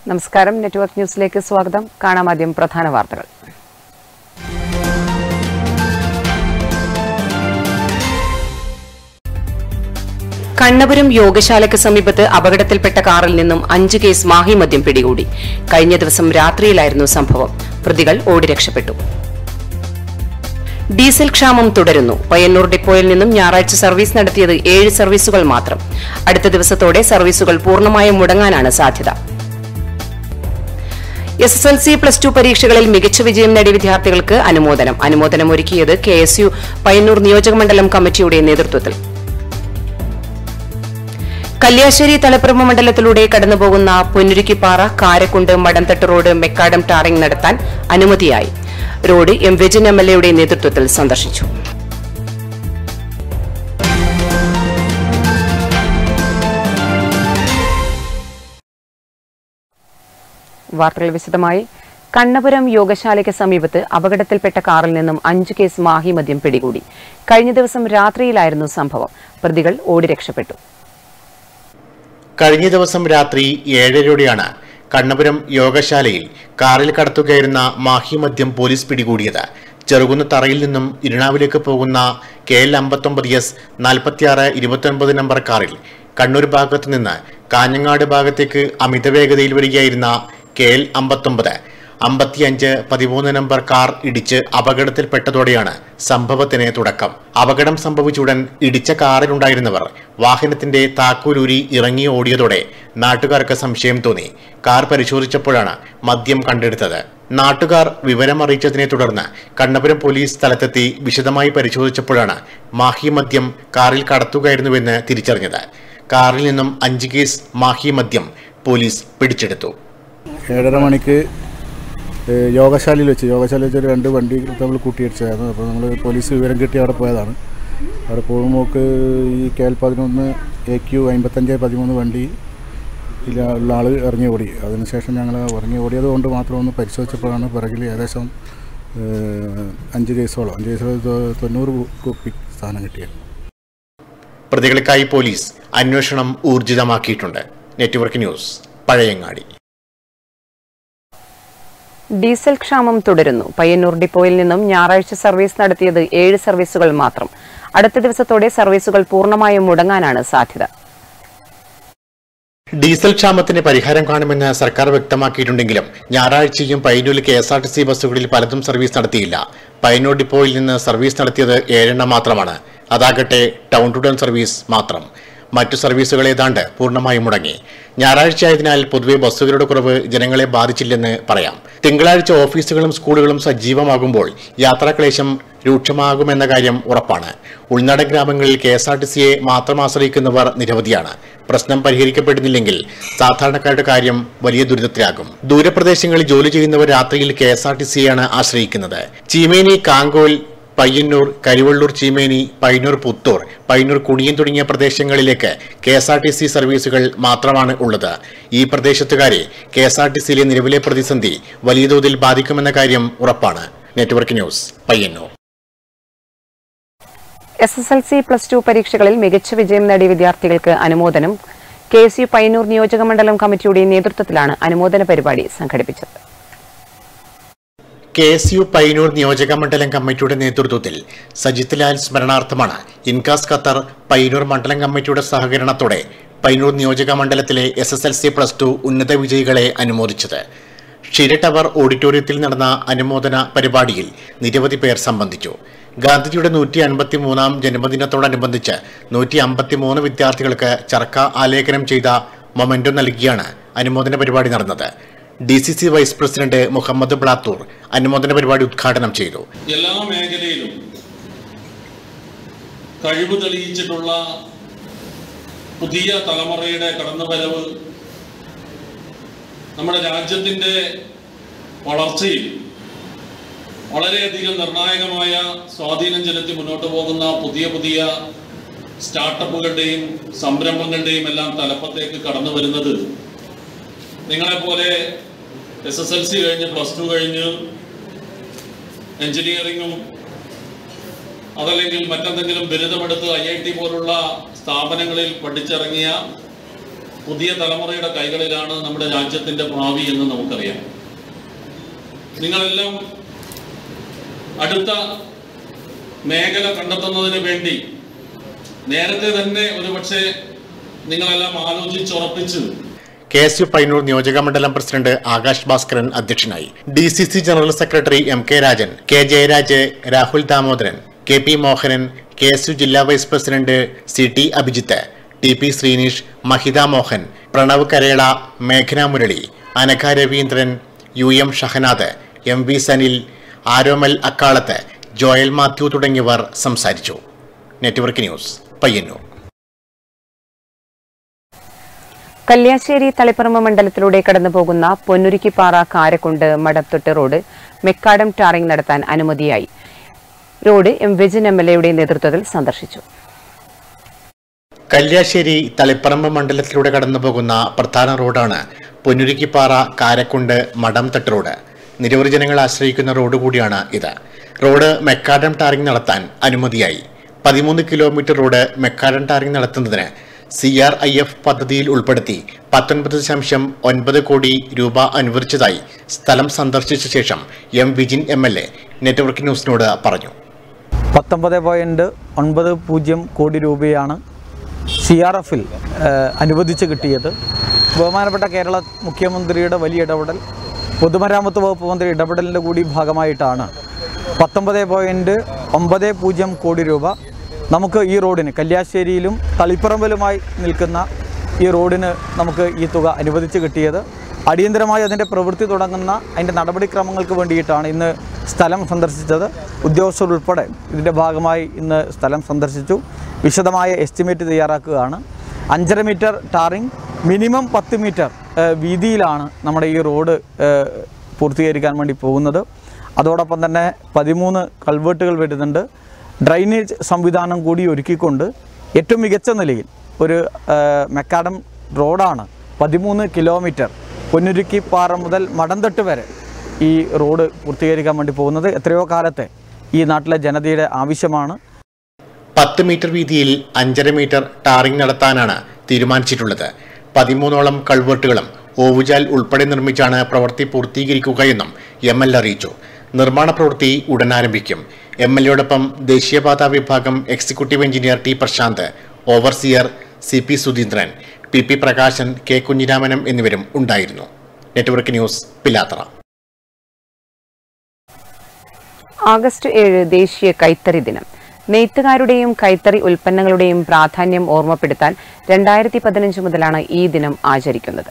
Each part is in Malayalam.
നമസ്കാരം നെറ്റ്വർക്ക് ന്യൂസിലേക്ക് സ്വാഗതം കാണാം ആദ്യം പ്രധാന വാർത്തകൾ കണ്ണപുരം യോഗശാലയ്ക്ക് സമീപത്ത് അപകടത്തിൽപ്പെട്ട കാറിൽ നിന്നും അഞ്ച് കേസ് മാഹി മദ്യം പിടികൂടി കഴിഞ്ഞ ദിവസം രാത്രിയിലായിരുന്നു സംഭവം പ്രതികൾ ഓടി രക്ഷപ്പെട്ടു ഡീസൽ ക്ഷാമം തുടരുന്നു പയ്യന്നൂർ ഡിപ്പോയിൽ നിന്നും ഞായറാഴ്ച സർവീസ് നടത്തിയത് ഏഴ് സർവീസുകൾ മാത്രം അടുത്ത ദിവസത്തോടെ സർവീസുകൾ പൂർണ്ണമായും മുടങ്ങാനാണ് സാധ്യത S S L C plus two പരീക്ഷകളിൽ മികച്ച വിജയം നേടിയ വിദ്യാർത്ഥികൾക്ക് അനുമോദനം അനുമോദനം ഒരുക്കിയത് കെ എസ് യു പയ്യന്നൂർ നിയോജകമണ്ഡലം കമ്മിറ്റിയുടെ നേതൃത്വത്തിൽ കല്യാശ്ശേരി തലപ്പുറമ മണ്ഡലത്തിലൂടെ കടന്നുപോകുന്ന Ponnurukkippara Karakkund മടന്തട്ട് road macadam tarring നടത്താൻ അനുമതിയായി road M Vijin M L എയുടെ നേതൃത്വത്തിൽ സന്ദർശിച്ചു വാർത്തകൾ വിശദമായി കണ്ണപുരം യോഗശാലയ്ക്ക് സമീപത്ത് അപകടത്തിൽപ്പെട്ട കാറിൽ നിന്നും അഞ്ച് കേസ് മാഹി മദ്യം പിടികൂടി കഴിഞ്ഞ ദിവസം രാത്രിയിലായിരുന്നു സംഭവം പ്രതികൾ ഓടി രക്ഷപ്പെട്ടു കഴിഞ്ഞ ദിവസം രാത്രി ഏഴരയോടെയാണ് കണ്ണപുരം യോഗശാലയിൽ കാറിൽ കടത്തുകയായിരുന്ന മാഹി മദ്യം പോലീസ് പിടികൂടിയത് ചെറുകുന്ന് തറയിൽ നിന്നും ഇരുണാവിലേക്ക് പോകുന്ന കെ എൽ അമ്പത്തൊമ്പത് എസ് നാൽപ്പത്തിയാറ് ഇരുപത്തൊൻപത് നമ്പർ കാറിൽ കണ്ണൂർ ഭാഗത്തു നിന്ന് കാഞ്ഞങ്ങാട് ഭാഗത്തേക്ക് അമിതവേഗതയിൽ വരികയായിരുന്ന കെ എൽ അമ്പത്തൊമ്പത് അമ്പത്തിയഞ്ച് പതിമൂന്ന് നമ്പർ കാർ ഇടിച്ച് അപകടത്തിൽപ്പെട്ടതോടെയാണ് സംഭവത്തിന് തുടക്കം അപകടം സംഭവിച്ചുടൻ ഇടിച്ച കാറിലുണ്ടായിരുന്നവർ വാഹനത്തിന്റെ താക്കോലൂരി ഇറങ്ങി ഓടിയതോടെ നാട്ടുകാർക്ക് സംശയം തോന്നി കാർ പരിശോധിച്ചപ്പോഴാണ് മദ്യം കണ്ടെടുത്തത് നാട്ടുകാർ വിവരം അറിയിച്ചതിനെ തുടർന്ന് കണ്ണപുരം പോലീസ് സ്ഥലത്തെത്തി വിശദമായി പരിശോധിച്ചപ്പോഴാണ് മാഹി മദ്യം കാറിൽ കടത്തുകയായിരുന്നുവെന്ന് തിരിച്ചറിഞ്ഞത് കാറിൽ നിന്നും അഞ്ച് കേസ് മാഹി മദ്യം പോലീസ് പിടിച്ചെടുത്തു ഏഴര മണിക്ക് ഏഹ്, യോഗശാലയിൽ വെച്ച് യോഗശാലയിൽ വെച്ച് ഒരു രണ്ട് വണ്ടി നമ്മൾ കൂട്ടിയടിച്ചായിരുന്നു അപ്പോൾ നമ്മൾ പോലീസ് വിവരം കിട്ടി അവിടെ പോയതാണ് അവിടെ പോകുമ്പോൾ ഈ കെ എൽ പതിനൊന്ന് എ ക്യു അമ്പത്തഞ്ച് പതിമൂന്ന് വണ്ടി ഇതിൽ ഉള്ള ആൾ ഇറങ്ങി ഓടി അതിനുശേഷം ഞങ്ങൾ ഇറങ്ങി ഓടിയത് കൊണ്ട് മാത്രം ഒന്ന് പരിശോധിച്ചപ്പോഴാണ് പിറകിൽ ഏകദേശം ഏഹ്, അഞ്ച് കേസോളം അഞ്ച് കേസോളം തൊ- തൊണ്ണൂറ് കുപ്പി സാധനം കിട്ടിയത് പ്രതികൾക്കായി പോലീസ് അന്വേഷണം ഊർജിതമാക്കിയിട്ടുണ്ട് നെറ്റ്വർക്ക് ന്യൂസ് പഴയങ്ങാടി ഡീസൽ ക്ഷാമം തുടരുന്നു പയ്യന്നൂർ ഡിപ്പോയിൽ നിന്നും ഞായറാഴ്ച സർവീസ് നടത്തിയത് ഏഴ് സർവീസുകൾ മാത്രം അടുത്ത ദിവസത്തോടെ സർവീസുകൾ പൂർണ്ണമായും മുടങ്ങാനാണ് സാധ്യത ഡീസൽ ക്ഷാമത്തിന് പരിഹാരം കാണുമെന്ന് സർക്കാർ വ്യക്തമാക്കിയിട്ടുണ്ടെങ്കിലും ഞായറാഴ്ചയും പയ്യന്നൂരിൽ K S R T C ബസ്സുകളിൽ പലതും സർവീസ് നടത്തിയില്ല പയ്യന്നൂർ ഡിപ്പോയിൽ നിന്ന് സർവീസ് നടത്തിയത് ഏഴെണ്ണം മാത്രമാണ് അതാകട്ടെ ടൗൺ ടു ടൗൺ സർവീസ് മാത്രം മറ്റു സർവീസുകൾ ഏതാണ്ട് പൂർണ്ണമായും മുടങ്ങി ഞായറാഴ്ച ആയതിനാൽ പൊതുവെ ബസ്സുകളുടെ കുറവ് ജനങ്ങളെ ബാധിച്ചില്ലെന്ന് പറയാം തിങ്കളാഴ്ച ഓഫീസുകളും സ്കൂളുകളും സജീവമാകുമ്പോൾ യാത്രാക്ലേശം രൂക്ഷമാകുമെന്ന കാര്യം ഉറപ്പാണ് ഉൾനാടൻ ഗ്രാമങ്ങളിൽ കെ എസ് ആർ ടി സിയെ മാത്രം ആശ്രയിക്കുന്നവർ നിരവധിയാണ് പ്രശ്നം പരിഹരിക്കപ്പെടുന്നില്ലെങ്കിൽ സാധാരണക്കാരുടെ കാര്യം വലിയ ദുരിതത്തിലാകും ദൂരപ്രദേശങ്ങളിൽ ജോലി ചെയ്യുന്നവർ രാത്രിയിൽ കെ എസ് ആർ ടി സിയാണ് ആശ്രയിക്കുന്നത് ചീമേനി കാങ്കോൽ പയ്യന്നൂർ കരിവള്ളൂർ ചീമേനി പയ്യന്നൂർ പുത്തൂർ പയ്യന്നൂർ കുണിയൻ തുടങ്ങിയ പ്രദേശങ്ങളിലേക്ക് K S R T C സർവീസുകൾ മാത്രമാണ് ഉള്ളത് ഈ പ്രദേശത്തുകാരെ കെ എസ് ആർ ടി സിയിലെ നിലവിലെ പ്രതിസന്ധി വലിയ തോതിൽ ബാധിക്കുമെന്ന കാര്യം ഉറപ്പാണ് network news Payyanur S S L C plus two പരീക്ഷകളിൽ മികച്ച വിജയം നേടിയ വിദ്യാർത്ഥികൾക്ക് അനുമോദനം കെ എസ് യു പയ്യന്നൂർ നിയോജകമണ്ഡലം കമ്മിറ്റിയുടെ നേതൃത്വത്തിലാണ് അനുമോദന പരിപാടി സംഘടിപ്പിച്ചത് കെ എസ് യു പയ്യന്നൂർ നിയോജക മണ്ഡലം കമ്മിറ്റിയുടെ നേതൃത്വത്തിൽ സജിത് ലാൽ സ്മരണാർത്ഥമാണ് ഇൻകാസ് ഖത്തർ പയ്യന്നൂർ മണ്ഡലം കമ്മിറ്റിയുടെ സഹകരണത്തോടെ പയ്യന്നൂർ നിയോജക മണ്ഡലത്തിലെ S S L C plus two ഉന്നത വിജയികളെ അനുമോദിച്ചത് ഷിര ടവർ ഓഡിറ്റോറിയത്തിൽ നടന്ന അനുമോദന പരിപാടിയിൽ നിരവധി പേർ സംബന്ധിച്ചു ഗാന്ധിജിയുടെ നൂറ്റി അൻപത്തി മൂന്നാം ജന്മദിനത്തോടനുബന്ധിച്ച് നൂറ്റി അമ്പത്തി മൂന്ന് വിദ്യാർത്ഥികൾക്ക് ചർക്ക ആലേഖനം ചെയ്ത മൊമെന്റോ നൽകിയാണ് അനുമോദന പരിപാടി നടന്നത് D C C vice president Muhammad Blathur അനുമോദന പരിപാടി ഉദ്ഘാടനം ചെയ്തു എല്ലാ മേഖലയിലും കഴിവ് തെളിയിച്ചിട്ടുള്ള പുതിയ തലമുറയുടെ കടന്നുവരവ് നമ്മുടെ രാജ്യത്തിൻ്റെ വളർച്ചയിൽ വളരെയധികം നിർണായകമായ സ്വാധീനം ചെലുത്തി മുന്നോട്ട് പോകുന്ന പുതിയ പുതിയ സ്റ്റാർട്ടപ്പുകളുടെയും സംരംഭങ്ങളുടെയും എല്ലാം തലപ്പത്തേക്ക് കടന്നു വരുന്നത് നിങ്ങളെപ്പോലെ എസ് എസ് എൽ സി കഴിഞ്ഞ് പ്ലസ് ടു കഴിഞ്ഞ് എഞ്ചിനീയറിങ്ങും അതല്ലെങ്കിൽ മറ്റെന്തെങ്കിലും ബിരുദമെടുത്ത് ഐ ഐ ടി പോലുള്ള സ്ഥാപനങ്ങളിൽ പഠിച്ചിറങ്ങിയ പുതിയ തലമുറയുടെ കൈകളിലാണ് നമ്മുടെ രാജ്യത്തിന്റെ ഭാവി എന്ന് നമുക്കറിയാം നിങ്ങളെല്ലാം അടുത്ത മേഖല കണ്ടെത്തുന്നതിന് വേണ്ടി നേരത്തെ തന്നെ ഒരുപക്ഷെ നിങ്ങളെല്ലാം ആലോചിച്ചുറപ്പിച്ച് കെ എസ് യു പയ്യന്നൂർ നിയോജക മണ്ഡലം പ്രസിഡന്റ് ആകാശ് ഭാസ്കരൻ അധ്യക്ഷനായി D C C general secretary M K Rajan K Jayaraj Rahul Damodaran K P Mohanan K S U ജില്ലാ vice president C T Abhijith T P Sreenish Mahitha Mohan Pranav Karela മേഘന Murali Anagha Raveendran U M Shahanad M V Sanil Aromal Akkalath Joel Mathew തുടങ്ങിയവർ സംസാരിച്ചു നെറ്റ്വർക്ക് ന്യൂസ് പയ്യന്നൂർ കല്യാശ്ശേരി തളിപ്പറമ്പ് മണ്ഡലത്തിലൂടെ കടന്നുപോകുന്ന Ponnurukkippara Karakkund Madathottu road macadam tarring നടത്താൻ അനുമതിയായി road M Vijin M L എയുടെ നേതൃത്വത്തിൽ സന്ദർശിച്ചു കല്യാശ്ശേരി തളിപ്പറമ്പ് മണ്ഡലത്തിലൂടെ കടന്നുപോകുന്ന പ്രധാന റോഡാണ് പൊന്നുരുക്കിപ്പാറ കാരക്കുണ്ട് മടംതട്ട് റോഡ് നിരവധി ജനങ്ങൾ ആശ്രയിക്കുന്ന റോഡ് കൂടിയാണ് ഇത് റോഡ് മെക്കാഡം ടാറിംഗ് നടത്താൻ അനുമതിയായി പതിമൂന്ന് കിലോമീറ്റർ റോഡ് മെക്കാഡം ടാറിംഗ് നടത്തുന്നതിന് സി ആർ ഐ എഫ് പദ്ധതിയിൽ ഉൾപ്പെടുത്തി പത്തൊൻപത് ദശാംശം ഒൻപത് കോടി രൂപ അനുവദിച്ചതായി സ്ഥലം സന്ദർശിച്ച ശേഷം M Vijin M L A network ന്യൂസിനോട് പറഞ്ഞു പത്തൊമ്പത് പോയിൻറ്റ് ഒൻപത് പൂജ്യം കോടി രൂപയാണ് സി ആർ എഫിൽ അനുവദിച്ച് കിട്ടിയത് ബഹുമാനപ്പെട്ട കേരള മുഖ്യമന്ത്രിയുടെ വലിയ ഇടപെടൽ പൊതുമരാമത്ത് വകുപ്പ് മന്ത്രി ഇടപെടലിൻ്റെ കൂടി ഭാഗമായിട്ടാണ് പത്തൊമ്പത് പോയിൻറ്റ് ഒമ്പത് പൂജ്യം കോടി രൂപ നമുക്ക് ഈ റോഡിന് കല്യാശ്ശേരിയിലും തളിപ്പറമ്പിലുമായി നിൽക്കുന്ന ഈ റോഡിന് നമുക്ക് ഈ തുക അനുവദിച്ച് കിട്ടിയത് അടിയന്തരമായി അതിൻ്റെ പ്രവൃത്തി തുടങ്ങുന്ന അതിൻ്റെ നടപടിക്രമങ്ങൾക്ക് വേണ്ടിയിട്ടാണ് ഇന്ന് സ്ഥലം സന്ദർശിച്ചത് ഉദ്യോഗസ്ഥർ ഉൾപ്പെടെ ഇതിൻ്റെ ഭാഗമായി ഇന്ന് സ്ഥലം സന്ദർശിച്ചു വിശദമായ എസ്റ്റിമേറ്റ് തയ്യാറാക്കുകയാണ് അഞ്ചര മീറ്റർ ടാറിംഗ് മിനിമം പത്ത് മീറ്റർ ഏഹ്, വീതിയിലാണ് നമ്മുടെ ഈ റോഡ് ഏഹ്, പൂർത്തീകരിക്കാൻ വേണ്ടി പോകുന്നത് അതോടൊപ്പം തന്നെ പതിമൂന്ന് കൾവേർട്ടുകൾ വരുന്നുണ്ട് ഡ്രൈനേജ് സംവിധാനം കൂടി ഒരുക്കിക്കൊണ്ട് ഏറ്റവും മികച്ച നിലയിൽ ഒരു ഏഹ്, മെക്കാഡം റോഡാണ് പതിമൂന്ന് കിലോമീറ്റർ പൊന്നുരുക്കിപ്പാറ മുതൽ മടന്തട്ട് വരെ ഈ റോഡ് പൂർത്തീകരിക്കാൻ വേണ്ടി പോകുന്നത് എത്രയോ കാലത്തെ ഈ നാട്ടിലെ ജനതയുടെ ആവശ്യമാണ് പത്ത് മീറ്റർ വീതിയിൽ അഞ്ചര മീറ്റർ ടാറിംഗ് നടത്താനാണ് തീരുമാനിച്ചിട്ടുള്ളത് പതിമൂന്നോളം കൾവേർട്ടുകളും ഓവുചാൽ ഉൾപ്പെടെ നിർമ്മിച്ചാണ് പ്രവൃത്തി പൂർത്തീകരിക്കുകയെന്നും എം എൽ അറിയിച്ചു നിർമ്മാണ പ്രവൃത്തി ഉടൻ ആരംഭിക്കും എം എൽ എയോടൊപ്പം ദേശീയപാത വിഭാഗം executive engineer T Prashanth overseer C P Sudheendran P P Prakashan K കുഞ്ഞിരാമനം എന്നിവരും ഉണ്ടായിരുന്നു നെറ്റ്വർക്ക് ന്യൂസ് പിലാത്തറ ആഗസ്റ്റ് ഏഴ് ദേശീയ കൈത്തറി ദിനം നെയ്ത്തുകാരുടെയും കൈത്തറി ഉൽപ്പന്നങ്ങളുടെയും പ്രാധാന്യം ഓർമ്മപ്പെടുത്താൻ രണ്ടായിരത്തി പതിനഞ്ച് മുതലാണ് ഈ ദിനം ആചരിക്കുന്നത്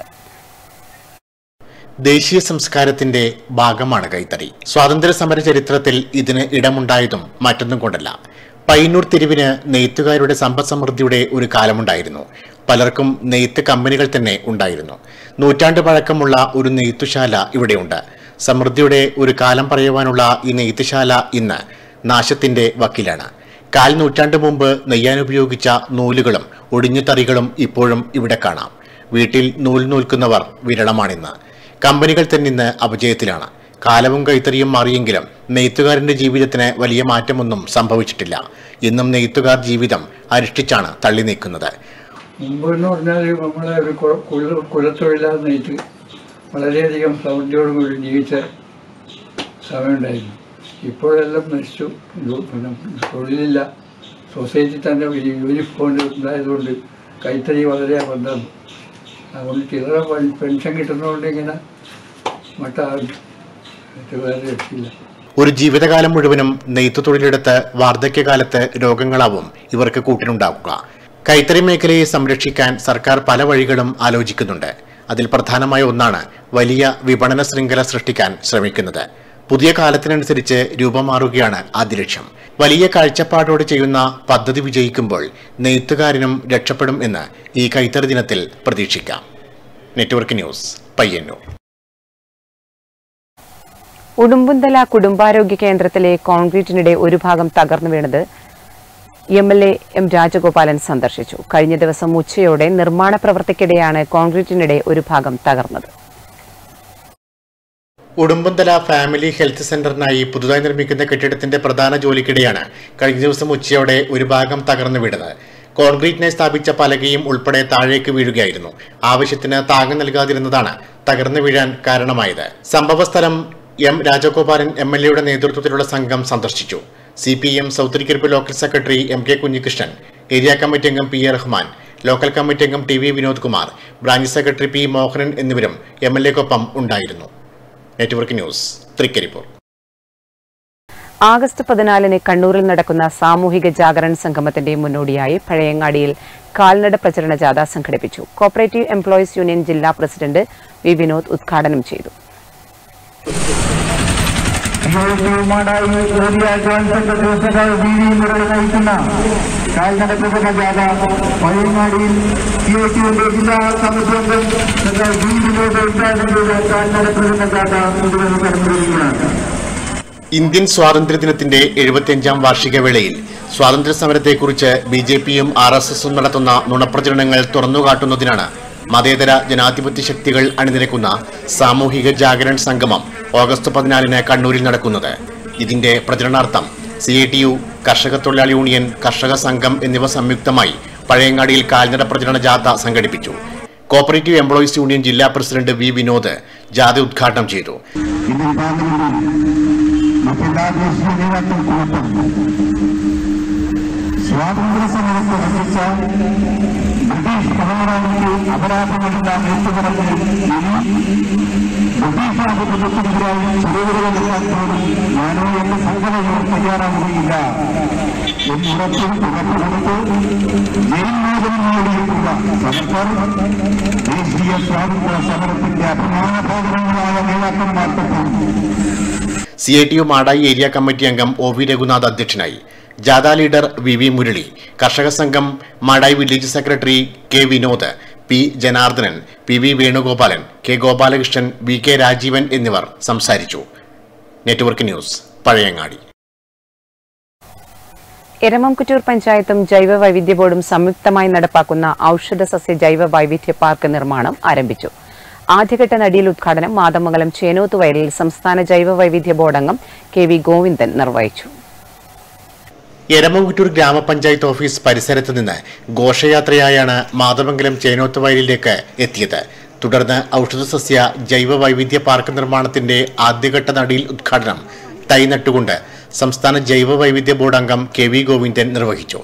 ദേശീയ സംസ്കാരത്തിന്റെ ഭാഗമാണ് കൈത്തറി സ്വാതന്ത്ര്യ സമര ചരിത്രത്തിൽ ഇതിന് ഇടമുണ്ടായതും മറ്റൊന്നും കൊണ്ടല്ല പയ്യന്നൂർ തെരുവിന് നെയ്ത്തുകാരുടെ സമ്പദ് സമൃദ്ധിയുടെ ഒരു കാലമുണ്ടായിരുന്നു പലർക്കും നെയ്ത്ത് കമ്പനികൾ തന്നെ ഉണ്ടായിരുന്നു നൂറ്റാണ്ട് പഴക്കമുള്ള ഒരു നെയ്ത്തുശാല ഇവിടെയുണ്ട് സമൃദ്ധിയുടെ ഒരു കാലം പറയുവാനുള്ള ഈ നെയ്ത്തുശാല ഇന്ന് നാശത്തിന്റെ വക്കിലാണ് കാൽ നൂറ്റാണ്ട് മുമ്പ് നെയ്യാൻ ഉപയോഗിച്ച നൂലുകളും ഒടിഞ്ഞ തറികളും ഇപ്പോഴും ഇവിടെ കാണാം വീട്ടിൽ നൂൽ നൂൽക്കുന്നവർ വിരളമാണിന്ന് കമ്പനികൾ തന്നെ ഇന്ന് അപജയത്തിലാണ് കാലവും കൈത്തറിയും മാറിയെങ്കിലും നെയ്ത്തുകാരന്റെ ജീവിതത്തിന് വലിയ മാറ്റമൊന്നും സംഭവിച്ചിട്ടില്ല ഇന്നും നെയ്ത്തുകാർ ജീവിതം അരിഷ്ടിച്ചാണ് തള്ളി നീക്കുന്നത് മുമ്പ് എന്ന് പറഞ്ഞാൽ നമ്മളെ ഒരു കു- കുല- കുലത്തൊഴിലാന്നായിട്ട് വളരെയധികം സൗന്ദര്യോടുകൂടി ജീവിച്ച സമയമുണ്ടായിരുന്നു ഇപ്പോഴെല്ലാം നശിച്ചു ഇത് പിന്നെ തൊഴിലില്ല സൊസൈറ്റി തന്നെ ഈ യൂണിഫോം ഉണ്ടായതുകൊണ്ട് കൈത്തറി വളരെ അബദ്ധമാണ് അതുകൊണ്ട് ചില്ലറ പെ- പെൻഷൻ കിട്ടുന്നതുകൊണ്ട് ഇങ്ങനെ മറ്റാകും മറ്റു വേറെ രക്ഷയില്ല ഒരു ജീവിതകാലം മുഴുവനും നെയ്ത്തു തൊഴിലെടുത്ത് വാർദ്ധക്യകാലത്ത് രോഗങ്ങളാവും ഇവർക്ക് കൂട്ടിനുണ്ടാക്കുക കൈത്തറി മേഖലയെ സംരക്ഷിക്കാൻ സർക്കാർ പല വഴികളും ആലോചിക്കുന്നുണ്ട് അതിൽ പ്രധാനമായ ഒന്നാണ് വലിയ വിപണന ശൃംഖല സൃഷ്ടിക്കാൻ ശ്രമിക്കുന്നത് പുതിയ കാലത്തിനനുസരിച്ച് രൂപം മാറുകയാണ് ആദ്യ ലക്ഷ്യം വലിയ കാഴ്ചപ്പാടോടെ ചെയ്യുന്ന പദ്ധതി വിജയിക്കുമ്പോൾ നെയ്ത്തുകാരനും രക്ഷപ്പെടും എന്ന് ഈ കൈത്തറി ദിനത്തിൽ പ്രതീക്ഷിക്കാം നെറ്റ്വർക്ക് ന്യൂസ് പയ്യന്നൂർ ഉടുമ്പുന്തല കുടുംബാരോഗ്യ കേന്ദ്രത്തിലെ കോൺക്രീറ്റിനിടെ ഒരു ഭാഗം തകർന്നു വീണത് M L A M Rajagopalan സന്ദർശിച്ചു കഴിഞ്ഞ ദിവസം ഉച്ചയോടെ നിർമ്മാണ പ്രവർത്തിക്കിടെയാണ് കോൺക്രീറ്റിനിടെ ഒരു ഭാഗം തകർന്നത് ഉടുമ്പന്തല ഫാമിലി ഹെൽത്ത് സെന്ററിനായി പുതുതായി നിർമ്മിക്കുന്ന കെട്ടിടത്തിന്റെ പ്രധാന ജോലിക്കിടെയാണ് കഴിഞ്ഞ ദിവസം ഉച്ചയോടെ ഒരു ഭാഗം തകർന്നു വീണത് കോൺക്രീറ്റിനായി സ്ഥാപിച്ച പലകയും ഉൾപ്പെടെ താഴേക്ക് വീഴുകയായിരുന്നു ആവശ്യത്തിന് താങ്ങ് നൽകാതിരുന്നതാണ് തകർന്നു വീഴാൻ കാരണമായത് സംഭവസ്ഥലം എം രാജഗോപാലൻ എം എൽ എയുടെ നേതൃത്വത്തിലുള്ള സംഘം സന്ദർശിച്ചു സി പി എം സൗത്തിരിക്കരപ്പ് local secretary M K Kunhikrishnan area committee അംഗം P A Rahman local committee അംഗം T V Vinod Kumar branch secretary P Mohanan എന്നിവരും എം എൽ എക്കൊപ്പം ഉണ്ടായിരുന്നു നെറ്റ്വർക്ക് ന്യൂസ് തൃക്കരിപ്പൂർ ആഗസ്റ്റ് പതിനാലിന് കണ്ണൂരിൽ നടക്കുന്ന സാമൂഹിക ജാഗരൺ സംഗമത്തിന്റെ മുന്നോടിയായി പഴയങ്ങാടിയിൽ കാൽനട പ്രചരണ ജാഥ സംഘടിപ്പിച്ചു കോപ്പറേറ്റീവ് എംപ്ലോയീസ് യൂണിയൻ ജില്ലാ പ്രസിഡന്റ് വി വിനോദ് ഉദ്ഘാടനം ചെയ്തു യുവമാടായി ഏരിയ ജോയിന്റ് സെക്രട്ടറി സഖാവ് വി വി മുരളി നയിക്കുന്ന കാൽനട പ്രചരണ ജാഥ പഴയങ്ങാടിയിൽ സി ഐ ടിയുടെ ജില്ലാ കമ്മിറ്റി അംഗം സഖാവ് വി വിനോദ് ഉദ്ഘാടനം ചെയ്ത കാൽനട പ്രചരണ ജാഥ തുടർന്ന് നടന്നുവരികയാണ് ഇന്ത്യൻ സ്വാതന്ത്ര്യദിനത്തിന്റെ എഴുപത്തിയഞ്ചാം വാർഷിക വേളയിൽ സ്വാതന്ത്ര്യ സമരത്തെക്കുറിച്ച് ബി ജെ പിയും ആർ എസ് എസും നടത്തുന്ന നുണപ്രചരണങ്ങൾ തുറന്നുകാട്ടുന്നതിനാണ് മതേതര ജനാധിപത്യ ശക്തികൾ അണിനിരക്കുന്ന സാമൂഹിക ജാഗരൺ സംഗമം ഓഗസ്റ്റ് പതിനാലിന് കണ്ണൂരിൽ നടക്കുന്നത് ഇതിന്റെ പ്രചരണാർത്ഥം സി ഐ ടി യു കർഷക തൊഴിലാളി യൂണിയൻ കർഷക സംഘം എന്നിവ സംയുക്തമായി പഴയങ്ങാടിയിൽ കാൽനട പ്രചരണ ജാഥ സംഘടിപ്പിച്ചു കോപ്പറേറ്റീവ് എംപ്ലോയീസ് യൂണിയൻ ജില്ലാ പ്രസിഡന്റ് വി വിനോദ് ജാഥ ഉദ്ഘാടനം ചെയ്തു ഇന്ത്യൻ പാർലമെന്റിൽ മറ്റെല്ലാ ദേശീയ നേതാക്കൾക്കുമൊപ്പം സ്വാതന്ത്ര്യ സമരത്തെ രക്ഷിച്ച ബ്രിട്ടീഷ് ഭരണഘടനയ്ക്ക് അപരാധങ്ങളെല്ലാം ഏറ്റുപറഞ്ഞ് ബ്രിട്ടീഷ് ആധിപത്യത്തിനെതിരായി ചെറുവിരൽ നടത്താൻ ഞാനോ എന്റെ സംഘടനയോ തയ്യാറാവുകയില്ല എന്നുറപ്പ് ഉറപ്പുകൊടുത്ത് ജയിൽ മോചനം നേടിയിട്ടുള്ള സർക്കാർ ദേശീയ സ്വാതന്ത്ര്യ സമരത്തിന്റെ അഭിമാനഭാഗങ്ങളായ നേതാക്കന്മാർക്കൊപ്പം C I T U Madayi area committee അംഗം ഒ വി രഘുനാഥ് അധ്യക്ഷനായി ജാഥ ലീഡർ വി വി മുരളി കർഷക സംഘം Madayi village secretary K Vinod P Janardhanan P V Venugopalan K Gopalakrishnan V K Rajeevan എന്നിവർ സംസാരിച്ചു നെറ്റ്വർക്ക് ന്യൂസ് പഴയങ്ങാടി എരമംകുറ്റൂർ പഞ്ചായത്തും ജൈവ വൈവിധ്യ ബോർഡും സംയുക്തമായി നടപ്പാക്കുന്ന ഔഷധ സസ്യ ജൈവ വൈവിധ്യ പാർക്ക് നിർമ്മാണം ആരംഭിച്ചു ആദ്യഘട്ട നടിയിൽ ഉദ്ഘാടനം മാതമംഗലം ചേനോത്ത് വയലിൽ സംസ്ഥാന ജൈവ വൈവിധ്യ ബോർഡ് അംഗം കെ വി ഗോവിന്ദൻ നിർവഹിച്ചു എരമംകുറ്റൂർ ഗ്രാമപഞ്ചായത്ത് ഓഫീസ് പരിസരത്ത് നിന്ന് ഘോഷയാത്രയായാണ് മാതമംഗലം ചേനോത്ത് വയലിലേക്ക് എത്തിയത് തുടർന്ന് ഔഷധസസ്യ ജൈവ വൈവിധ്യ പാർക്ക് നിർമ്മാണത്തിന്റെ ആദ്യഘട്ട നടിയിൽ ഉദ്ഘാടനം തൈ നട്ടുകൊണ്ട് സംസ്ഥാന ജൈവ വൈവിധ്യ ബോർഡ് അംഗം കെ വി ഗോവിന്ദൻ നിർവഹിച്ചു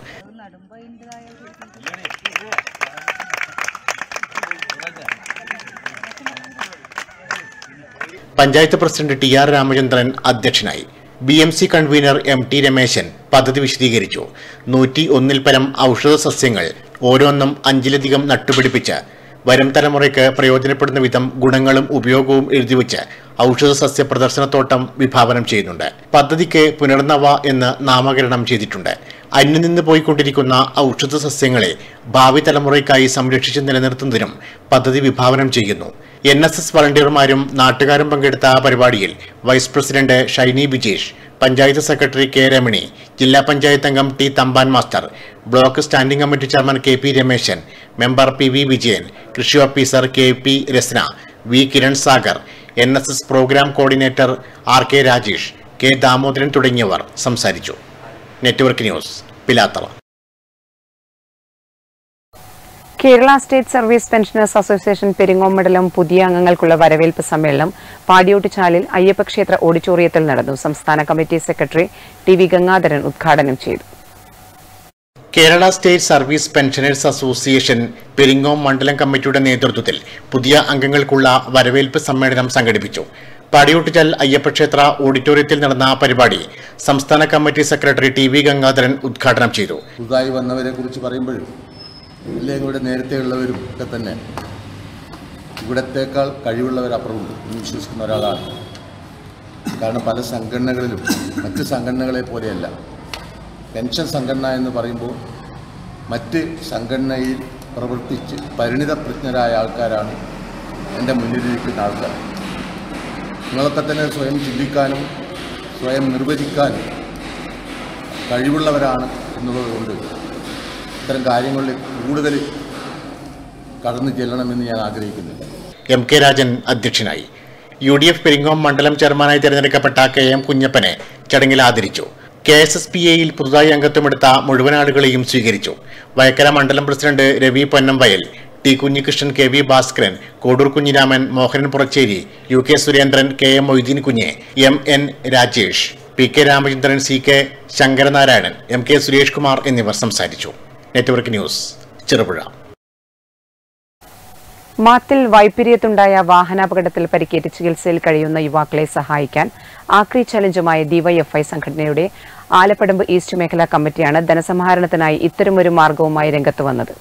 panchayat president T R Ramachandran അധ്യക്ഷനായി B M C convener M T Rameshan പദ്ധതി വിശദീകരിച്ചു നൂറ്റി ഒന്നിൽ പരം ഔഷധ സസ്യങ്ങൾ ഓരോന്നും അഞ്ചിലധികം നട്ടുപിടിപ്പിച്ച് വരും തലമുറയ്ക്ക് പ്രയോജനപ്പെടുന്ന വിധം ഗുണങ്ങളും ഉപയോഗവും എഴുതിവെച്ച് ഔഷധ സസ്യ പ്രദർശനത്തോട്ടം വിഭാവനം ചെയ്യുന്നുണ്ട് പദ്ധതിക്ക് പുനർനവ എന്ന് നാമകരണം ചെയ്തിട്ടുണ്ട് അന്യം നിന്ന് പോയിക്കൊണ്ടിരിക്കുന്ന ഔഷധ സസ്യങ്ങളെ ഭാവി തലമുറയ്ക്കായി സംരക്ഷിച്ച് നിലനിർത്തുന്നതിനും പദ്ധതി വിഭാവനം ചെയ്യുന്നു എൻ എസ് എസ് വളണ്ടിയർമാരും നാട്ടുകാരും പങ്കെടുത്ത പരിപാടിയിൽ vice president Shiny Bijesh panchayat secretary K Ramani ജില്ലാ പഞ്ചായത്ത് അംഗം T Thampan master block standing committee chairman K P Rameshan member P V Vijayan കൃഷി officer K P Rasna V Kiran Sagar N S S programme coordinator R K Rajesh K Damodaran തുടങ്ങിയവർ സംസാരിച്ചു network news Pilathara Kerala state service pensioners association പെരിങ്ങോമണ്ഡലം പുതിയ അംഗങ്ങൾക്കുള്ള വരവേൽപ്പ് സമ്മേളനം പാടിയോട്ടുചാലിൽ അയ്യപ്പക്ഷേത്ര ഓഡിറ്റോറിയത്തിൽ നടന്നു സംസ്ഥാന committee secretary T V Gangadharan ഉദ്ഘാടനം ചെയ്തു Kerala state service pensioners association Peringome മണ്ഡലം കമ്മിറ്റിയുടെ നേതൃത്വത്തിൽ പുതിയ അംഗങ്ങൾക്കുള്ള വരവേൽപ്പ് സമ്മേളനം സംഘടിപ്പിച്ചു പാടിയോട്ടുചാൽ അയ്യപ്പക്ഷേത്ര ഓഡിറ്റോറിയത്തിൽ നടന്ന പരിപാടി സംസ്ഥാന committee secretary T V Gangadharan ഉദ്ഘാടനം ചെയ്തു പുതുതായി വന്നവരെ കുറിച്ച് പറയുമ്പോഴും അല്ലെങ്കിൽ ഇവിടെ നേരത്തെ ഉള്ളവരും ഒക്കെ തന്നെ ഇവിടത്തേക്കാൾ കഴിവുള്ളവരപ്പുറമുണ്ട് എന്ന് വിശ്വസിക്കുന്ന ഒരാളാണ് കാരണം പല സംഘടനകളിലും മറ്റ് സംഘടനകളെ പോലെയല്ല പെൻഷൻ സംഘടന എന്ന് പറയുമ്പോൾ മറ്റ് സംഘടനയിൽ പ്രവർത്തിച്ച് പരിണിതപ്രജ്ഞരായ ആൾക്കാരാണ് എൻ്റെ മുന്നിലിരിക്കുന്ന ആൾക്കാർ നിങ്ങളൊക്കെ തന്നെ സ്വയം ചിന്തിക്കാനും സ്വയം നിർവചിക്കാനും കഴിവുള്ളവരാണ് എന്നുള്ളതുകൊണ്ട് ഇത്തരം കാര്യങ്ങളിൽ കൂടുതൽ കടന്നു ചെല്ലണമെന്ന് ഞാൻ ആഗ്രഹിക്കുന്നില്ല എം കെ രാജൻ അധ്യക്ഷനായി യു ഡി എഫ് പെരിങ്ങോം മണ്ഡലം ചെയർമാനായി തിരഞ്ഞെടുക്കപ്പെട്ട കെ എം കുഞ്ഞപ്പനെ ചടങ്ങിൽ ആദരിച്ചു കെ എസ് എസ് പി എയിൽ പുതുതായി അംഗത്വമെടുത്ത മുഴുവൻ ആളുകളെയും സ്വീകരിച്ചു വയക്കര മണ്ഡലം president Ravi Ponnamvayal T Kunhikrishnan K V Bhaskaran Kodur Kunhiraman Mohanan Puracheri U K Surendran K M Moideen Kunju M N Rajesh P K Ramachandran C K Sankaranarayanan M K Suresh Kumar എന്നിവർ സംസാരിച്ചു നെറ്റ്വർക്ക് ന്യൂസ് ചെറുപുഴ മാത്തിൽ വൈപ്പിരിയത്തുണ്ടായ വാഹനാപകടത്തിൽ പരിക്കേറ്റ് ചികിത്സയിൽ കഴിയുന്ന യുവാക്കളെ സഹായിക്കാൻ ആക്രി ചലഞ്ചുമായ ഡിവൈഎഫ്ഐ സംഘടനയുടെ ആലപ്പടമ്പ് ഈസ്റ്റ് മേഖലാ കമ്മിറ്റിയാണ് ധനസമാഹരണത്തിനായി ഇത്തരമൊരു മാർഗവുമായി രംഗത്ത് വന്നത്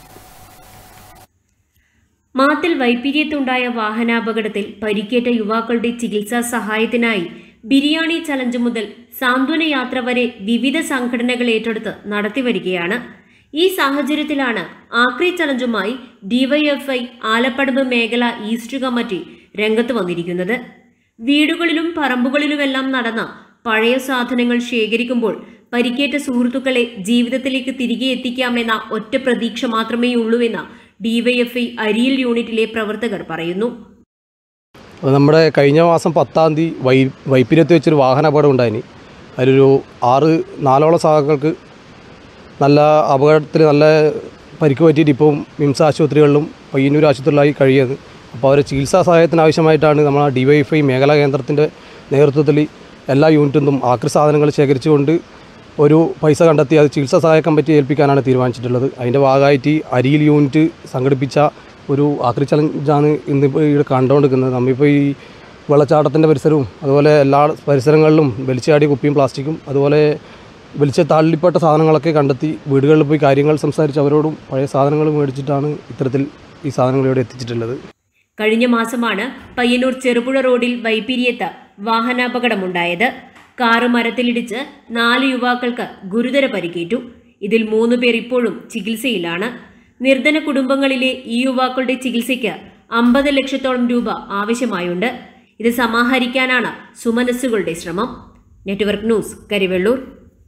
മാത്തിൽ വൈപ്പിരിയത്തുണ്ടായ വാഹനാപകടത്തിൽ പരിക്കേറ്റ യുവാക്കളുടെ ചികിത്സാ സഹായത്തിനായി ബിരിയാണി ചലഞ്ച് മുതൽ സാന്ത്വന യാത്ര വരെ വിവിധ സംഘടനകൾ ഏറ്റെടുത്ത് നടത്തിവരികയാണ് ഈ സാഹചര്യത്തിലാണ് ആക്രി ചലഞ്ചുമായി ഡിവൈഎഫ്ഐ ആലപ്പടമ്പ് മേഖല ഈസ്റ്റ് കമ്മിറ്റി രംഗത്ത് വന്നിരിക്കുന്നത് വീടുകളിലും പറമ്പുകളിലുമെല്ലാം നടന്ന പഴയ സാധനങ്ങൾ ശേഖരിക്കുമ്പോൾ പരിക്കേറ്റ സുഹൃത്തുക്കളെ ജീവിതത്തിലേക്ക് തിരികെ എത്തിക്കാമെന്ന ഒറ്റ പ്രതീക്ഷ മാത്രമേ ഉള്ളൂവെന്ന് ഡിവൈഎഫ്ഐ അരിയിൽ യൂണിറ്റിലെ പ്രവർത്തകർ പറയുന്നു അത് നമ്മുടെ കഴിഞ്ഞ മാസം പത്താം തീയതി വൈ വൈപ്പിരത്ത് വെച്ചൊരു വാഹന അപകടം ഉണ്ടായിന് അതിലൊരു ആറ് നാലോളം സഹാക്കൾക്ക് നല്ല അപകടത്തിൽ നല്ല പരിക്ക് പറ്റിയിട്ട് ഇപ്പം മിംസ് ആശുപത്രികളിലും പയ്യന്നൂർ ആശുപത്രിയിലായി കഴിയുന്നത് അപ്പോൾ അവരെ ചികിത്സാ സഹായത്തിന് ആവശ്യമായിട്ടാണ് നമ്മൾ ഡി വൈ എഫ് ഐ മേഖലാ കേന്ദ്രത്തിൻ്റെ നേതൃത്വത്തിൽ എല്ലാ യൂണിറ്റിൽ നിന്നും ആക്രി സാധനങ്ങൾ ശേഖരിച്ചുകൊണ്ട് ഒരു പൈസ കണ്ടെത്തി അത് ചികിത്സാ സഹായ കമ്മിറ്റി ഏൽപ്പിക്കാനാണ് തീരുമാനിച്ചിട്ടുള്ളത് അതിൻ്റെ ഭാഗമായിട്ട് അരിയിൽ യൂണിറ്റ് സംഘടിപ്പിച്ച ഒരു ആക്രി ചലഞ്ചാണ് ഇന്നിപ്പോൾ ഇവിടെ കണ്ടുകൊണ്ടിരിക്കുന്നത് നമ്മളിപ്പോൾ ഈ വെള്ളച്ചാട്ടത്തിൻ്റെ പരിസരവും അതുപോലെ എല്ലാ പരിസരങ്ങളിലും വലിച്ചാടിയ കുപ്പിയും പ്ലാസ്റ്റിക്കും അതുപോലെ വലിച്ച തള്ളിപ്പെട്ട സാധനങ്ങളൊക്കെ കണ്ടെത്തി വീടുകളിൽ പോയി കാര്യങ്ങൾ സംസാരിച്ച് അവരോടും പഴയ സാധനങ്ങൾ മേടിച്ചിട്ടാണ് ഇത്തരത്തിൽ ഈ സാധനങ്ങൾ ഇവിടെ എത്തിച്ചിട്ടുള്ളത് കഴിഞ്ഞ മാസമാണ് പയ്യന്നൂർ ചെറുപുഴ റോഡിൽ വൈപ്പിരിയത്ത് വാഹനാപകടമുണ്ടായത് കാറ് മരത്തിലിടിച്ച് നാല് യുവാക്കൾക്ക് ഗുരുതര പരിക്കേറ്റു ഇതിൽ മൂന്ന് പേർ ഇപ്പോഴും ചികിത്സയിലാണ് നിർധന കുടുംബങ്ങളിലെ ഈ യുവാക്കളുടെ ചികിത്സയ്ക്ക് അമ്പത് ലക്ഷത്തോളം രൂപ ആവശ്യമായുണ്ട് ഇത് സമാഹരിക്കാനാണ് സുമനസ്സുകളുടെ ശ്രമം നെറ്റ്വർക്ക് ന്യൂസ് കരിവെള്ളൂർ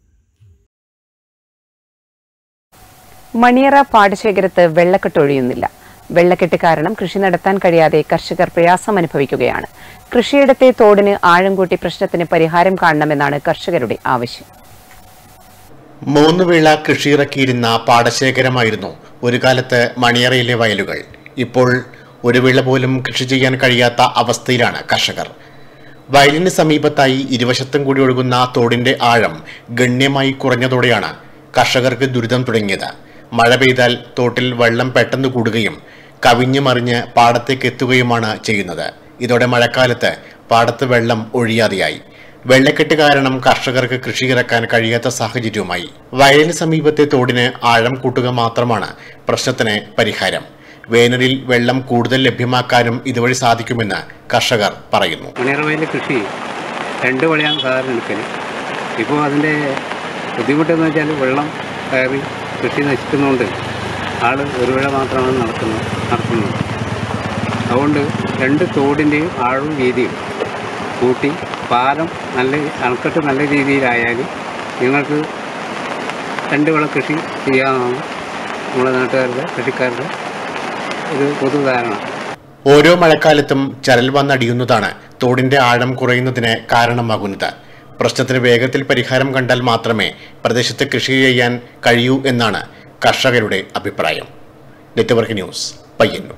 മണിയറ പാടശേഖരത്ത് വെള്ളക്കെട്ടൊഴിയുന്നില്ല വെള്ളക്കെട്ട് കാരണം കൃഷി നടത്താൻ കഴിയാതെ കർഷകർ പ്രയാസം അനുഭവിക്കുകയാണ് കൃഷിയിടത്തെ തോടിന് ആഴം കൂട്ടി പ്രശ്നത്തിന് പരിഹാരം കാണണമെന്നാണ് കർഷകരുടെ ആവശ്യം മൂന്ന് വേള കൃഷിയിറക്കിയിരുന്ന പാടശേഖരമായിരുന്നു ഒരു കാലത്ത് മണിയറയിലെ വയലുകൾ ഇപ്പോൾ ഒരു വിള പോലും കൃഷി ചെയ്യാൻ കഴിയാത്ത അവസ്ഥയിലാണ് കർഷകർ വയലിന് സമീപത്തായി ഇരുവശത്തും കൂടി ഒഴുകുന്ന തോടിന്റെ ആഴം ഗണ്യമായി കുറഞ്ഞതോടെയാണ് കർഷകർക്ക് ദുരിതം തുടങ്ങിയത് മഴ പെയ്താൽ തോട്ടിൽ വെള്ളം പെട്ടെന്ന് കൂടുകയും കവിഞ്ഞു മറിഞ്ഞ് പാടത്തേക്ക് എത്തുകയുമാണ് ചെയ്യുന്നത് ഇതോടെ മഴക്കാലത്ത് പാടത്ത് വെള്ളം ഒഴിയാതെയായി വെള്ളക്കെട്ട് കാരണം കർഷകർക്ക് കൃഷി ഇറക്കാൻ കഴിയാത്ത സാഹചര്യവുമായി വയലിന് സമീപത്തെ തോടിന് ആഴം കൂട്ടുക മാത്രമാണ് പ്രശ്നത്തിന് പരിഹാരം വേനലിൽ വെള്ളം കൂടുതൽ ലഭ്യമാക്കാനും ഇതുവഴി സാധിക്കുമെന്ന് കർഷകർ പറയുന്നു മണിയറവയിലെ കൃഷി രണ്ട് വിളയാണ് സാധാരണ എടുക്കൽ ഇപ്പോൾ അതിൻ്റെ ബുദ്ധിമുട്ടെന്ന് വെച്ചാൽ വെള്ളം കയറി കൃഷി നശിക്കുന്നതുകൊണ്ട് ആൾ ഒരു വിള മാത്രമാണ് നടത്തുന്നത് നടത്തുന്നത് അതുകൊണ്ട് രണ്ട് തോടിൻ്റെയും ആഴവും വീതിയും കൂട്ടി പാലം നല്ല അണക്കെട്ട് നല്ല രീതിയിലായാൽ നിങ്ങൾക്ക് രണ്ട് വിള കൃഷി ചെയ്യാമെന്നാണ് നമ്മുടെ നാട്ടുകാരുടെ കൃഷിക്കാരുടെ ഒരു പൊതുധാരണ ഓരോ മഴക്കാലത്തും ചരൽ വന്നടിയുന്നതാണ് തോടിന്റെ ആഴം കുറയുന്നതിന് കാരണമാകുന്നത് പ്രശ്നത്തിന് വേഗത്തിൽ പരിഹാരം കണ്ടാൽ മാത്രമേ പ്രദേശത്ത് കൃഷി ചെയ്യാൻ കഴിയൂ എന്നാണ് കർഷകരുടെ അഭിപ്രായം നെറ്റ്വർക്ക് ന്യൂസ് പയ്യന്നൂർ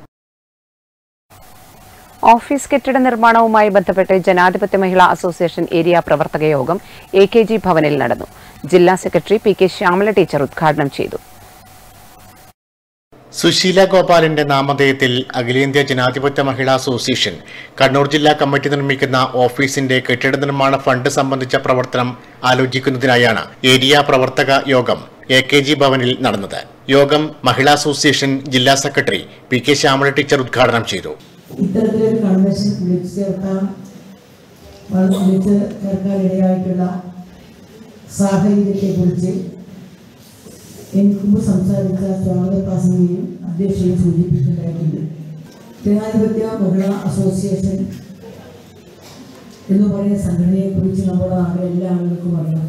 ഓഫീസ് കെട്ടിട നിർമ്മാണവുമായി ബന്ധപ്പെട്ട് ജനാധിപത്യ മഹിളാ അസോസിയേഷൻ ഏരിയ പ്രവർത്തക യോഗം എ കെ ജി ഭവനിൽ നടന്നു ജില്ലാ secretary P K Shyamala teacher ഉദ്ഘാടനം ചെയ്തു സുശീല ഗോപാലിന്റെ നാമധേയത്തിൽ അഖിലേന്ത്യാ ജനാധിപത്യ മഹിളാ അസോസിയേഷൻ കണ്ണൂർ ജില്ലാ കമ്മിറ്റി നിർമ്മിക്കുന്ന ഓഫീസിന്റെ കെട്ടിട നിർമ്മാണ ഫണ്ട് സംബന്ധിച്ച പ്രവർത്തനം ആലോചിക്കുന്നതിനായാണ് ഏരിയ പ്രവർത്തക യോഗം എ കെ ജി ഭവനിൽ നടന്നത് യോഗം മഹിളാ അസോസിയേഷൻ ജില്ലാ secretary P K Shyamala teacher ഉദ്ഘാടനം ചെയ്തു ഇത്തരത്തിലൊരു കൺവെൻഷൻ വിളിച്ചു ചേർക്കാൻ വ- വിളിച്ച് ചേർക്കാനിടയായിട്ടുള്ള സാഹചര്യത്തെ കുറിച്ച് എനിക്ക് മുമ്പ് സംസാരിച്ച സ്വാഗത പ്രാസംഗിയും അധ്യക്ഷയും സൂചിപ്പിച്ചിട്ടുണ്ടായിട്ടുണ്ട് ജനാധിപത്യ മഹിളാ അസോസിയേഷൻ എന്ന് പറയുന്ന സംഘടനയെക്കുറിച്ച് നമ്മുടെ നാട്ടിലെ എല്ലാ ആളുകൾക്കും അറിയാം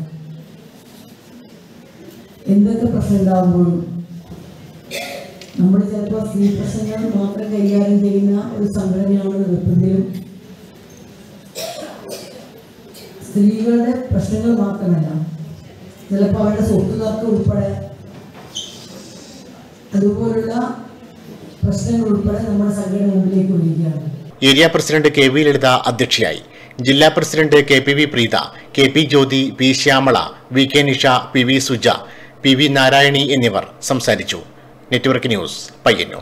എന്തൊക്കെ പ്രശ്നം ഉണ്ടാകുമ്പോഴും നമ്മൾ ചിലപ്പോൾ സ്ത്രീ പ്രശ്നങ്ങൾ മാത്രം കൈകാര്യം ചെയ്യുന്ന ഒരു സംഘടനയാണെന്ന് വെക്കുമെങ്കിലും സ്ത്രീകളുടെ പ്രശ്നങ്ങൾ മാത്രമല്ല ചിലപ്പോൾ അവരുടെ സ്വത്ത് തർക്കം ഉൾപ്പെടെ അതുപോലുള്ള പ്രശ്നങ്ങൾ ഉൾപ്പെടെ നമ്മുടെ സംഘടന മുമ്പിലേക്ക് വരികയാണ് area president K V Lalitha അധ്യക്ഷയായി ജില്ലാ president K P V Preetha K P Jyothi P Shyamala V K Nisha P V Suja P V Narayani എന്നിവർ സംസാരിച്ചു നെറ്റ്വർക്ക് ന്യൂസ് പയ്യന്നൂർ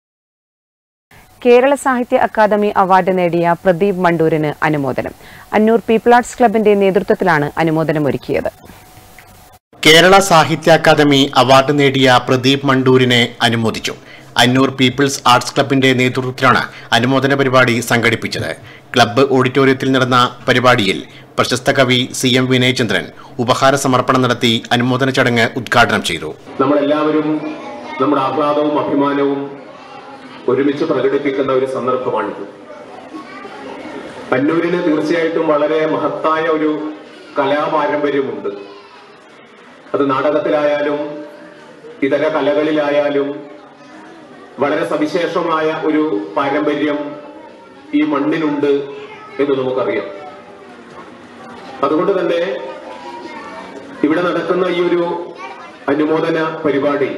കേരള സാഹിത്യ അക്കാദമി അവാർഡ് നേടിയ പ്രദീപ് മണ്ടൂരിന് അനുമോദനം അന്നൂർ പീപ്പിൾ ആർട്സ് ക്ലബിന്റെ നേതൃത്വത്തിലാണ് അനുമോദനം ഒരുക്കിയത് കേരള സാഹിത്യ അക്കാദമി അവാർഡ് നേടിയ പ്രദീപ് മണ്ടൂരിനെ അനുമോദിച്ചു അന്നൂർ പീപ്പിൾസ് ആർട്സ് ക്ലബിന്റെ നേതൃത്വത്തിലാണ് അനുമോദന പരിപാടി സംഘടിപ്പിച്ചത് ക്ലബ്ബ് ഓഡിറ്റോറിയത്തിൽ നടന്ന പരിപാടിയിൽ പ്രശസ്ത കവി സി എം വിനയചന്ദ്രൻ ഉപഹാര സമർപ്പണം നടത്തി അനുമോദന ചടങ്ങ് ഉദ്ഘാടനം ചെയ്തു നമ്മളെല്ലാവരും നമ്മുടെ ആഹ്ലാദവും അഭിമാനവും ഒരുമിച്ച് പ്രകടിപ്പിക്കുന്ന ഒരു സന്ദർഭമാണിത് അന്നൂരിന് തീർച്ചയായിട്ടും വളരെ മഹത്തായ ഒരു കലാപാരമ്പര്യമുണ്ട് അത് നാടകത്തിലായാലും ഇതര കലകളിലായാലും വളരെ സവിശേഷമായ ഒരു പാരമ്പര്യം ഈ മണ്ണിനുണ്ട് എന്ന് നമുക്കറിയാം അതുകൊണ്ട് തന്നെ ഇവിടെ നടക്കുന്ന ഈ ഒരു അനുമോദന പരിപാടി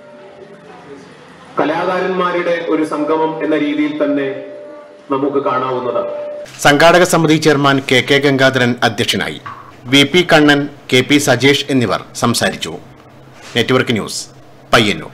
കലാകാരന്മാരുടെ ഒരു സംഗമം എന്ന രീതിയിൽ തന്നെ നമുക്ക് കാണാവുന്നതാണ് സംഘാടക സമിതി ചെയർമാൻ കെ കെ ഗംഗാധരൻ അധ്യക്ഷനായി V P Kannan K P Sajesh എന്നിവർ സംസാരിച്ചു network news Payyanur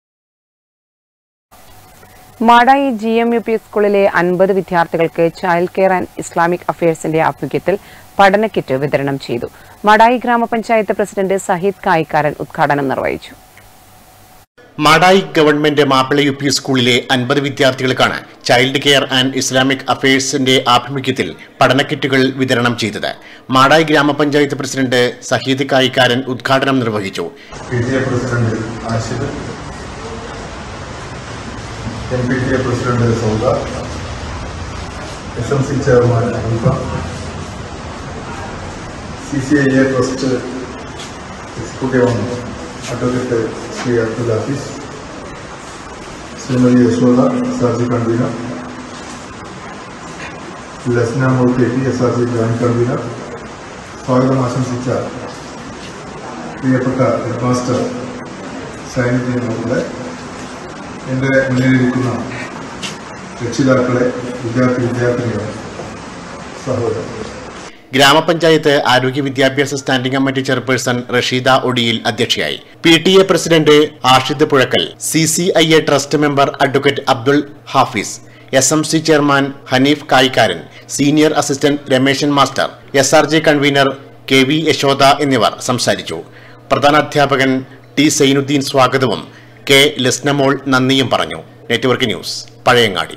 Madayi G M U P സ്കൂളിലെ അൻപത് വിദ്യാർത്ഥികൾക്ക് ചൈൽഡ് കെയർ ആൻഡ് ഇസ്ലാമിക് അഫയേഴ്സിന്റെ ആഭിമുഖ്യത്തിൽ പഠന കിറ്റ് വിതരണം ചെയ്തു മാടായി ഗ്രാമപഞ്ചായത്ത് പ്രസിഡന്റ് സഹീദ് കായിക്കാരൻ ഉദ്ഘാടനം നിർവഹിച്ചു Madayi government Mappila U P സ്കൂളിലെ അൻപത് വിദ്യാർത്ഥികൾക്കാണ് ചൈൽഡ് കെയർ ആൻഡ് ഇസ്ലാമിക് അഫയേഴ്സിന്റെ ആഭിമുഖ്യത്തിൽ പഠനക്കിറ്റുകൾ വിതരണം ചെയ്തത് മാടായി ഗ്രാമപഞ്ചായത്ത് പ്രസിഡന്റ് സഹീദ് കായിക്കാരൻ ഉദ്ഘാടനം നിർവഹിച്ചു P T A president Ashid M P T A president Souda S M C chairman Anoopa C C I A trust executive അംഗം advocate Sri Abdul Hafeez Srimathi Yashoda S R C convener Lasna Moorthy P S R C joint convener സ്വാഗതം ആശംസിച്ച പ്രിയപ്പെട്ട ഹെഡ് മാസ്റ്റർ സൈനിക നമ്മുടെ എൻ്റെ മുന്നിലിരിക്കുന്ന രക്ഷിതാക്കളെ വിദ്യാർത്ഥി വിദ്യാർത്ഥിനികളെ സഹോദരൻ ഗ്രാമപഞ്ചായത്ത് ആരോഗ്യ വിദ്യാഭ്യാസ standing committee chairperson Rasheeda Odiyil അധ്യക്ഷയായി P T A president Ashid Puzhakkal C C I A trust member advocate Abdul Hafiz S M C chairman Haneef Kayikkaran senior assistant Rameshan master S R J convener K V Yashoda എന്നിവർ സംസാരിച്ചു പ്രധാനാധ്യാപകൻ ടി സൈനുദ്ദീൻ സ്വാഗതവും കെ ലസ്നമോൾ നന്ദിയും പറഞ്ഞു നെറ്റ്വർക്ക് ന്യൂസ് പഴയങ്ങാടി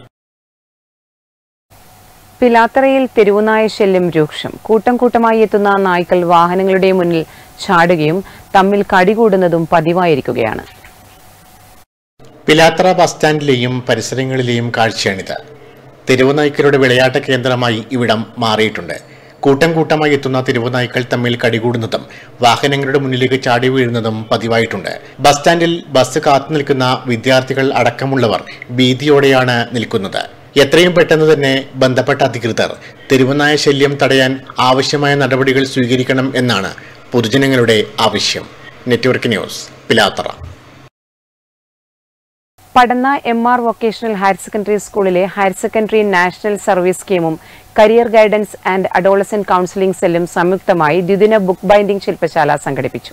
പിലാത്തറയിൽ തെരുവുനായ ശല്യം രൂക്ഷം കൂട്ടം കൂട്ടമായി എത്തുന്ന നായ്ക്കൾ വാഹനങ്ങളുടെ മുന്നിൽ ചാടുകയും തമ്മിൽ കടികൂടുന്നതും പതിവായിരിക്കുകയാണ് പിലാത്ര ബസ് സ്റ്റാൻഡിലെയും പരിസരങ്ങളിലെയും കാഴ്ചയാണിത് തെരുവുനായ്ക്കളുടെ വിളയാട്ട കേന്ദ്രമായി ഇവിടം മാറിയിട്ടുണ്ട് കൂട്ടം കൂട്ടമായി എത്തുന്ന തെരുവുനായ്ക്കൾ തമ്മിൽ കടികൂടുന്നതും വാഹനങ്ങളുടെ മുന്നിലേക്ക് ചാടി വീഴുന്നതും പതിവായിട്ടുണ്ട് ബസ് സ്റ്റാൻഡിൽ ബസ് കാത്തു നിൽക്കുന്ന വിദ്യാർത്ഥികൾ അടക്കമുള്ളവർ ഭീതിയോടെയാണ് നിൽക്കുന്നത് എത്രയും പെട്ടെന്ന് തന്നെ ബന്ധപ്പെട്ട അധികൃതർ തെരുവുനായ ശല്യം തടയാൻ ആവശ്യമായ നടപടികൾ സ്വീകരിക്കണം എന്നാണ് പൊതുജനങ്ങളുടെ ആവശ്യം network news Pilathara Padanna M R vocational higher secondary സ്കൂളിലെ ഹയർ സെക്കൻഡറി നാഷണൽ സർവീസ് സ്കീമും career guidance and adolescent counselling സെല്ലും സംയുക്തമായി ദ്വിദിന ബുക്ക് ബൈൻഡിംഗ് ശില്പശാല സംഘടിപ്പിച്ചു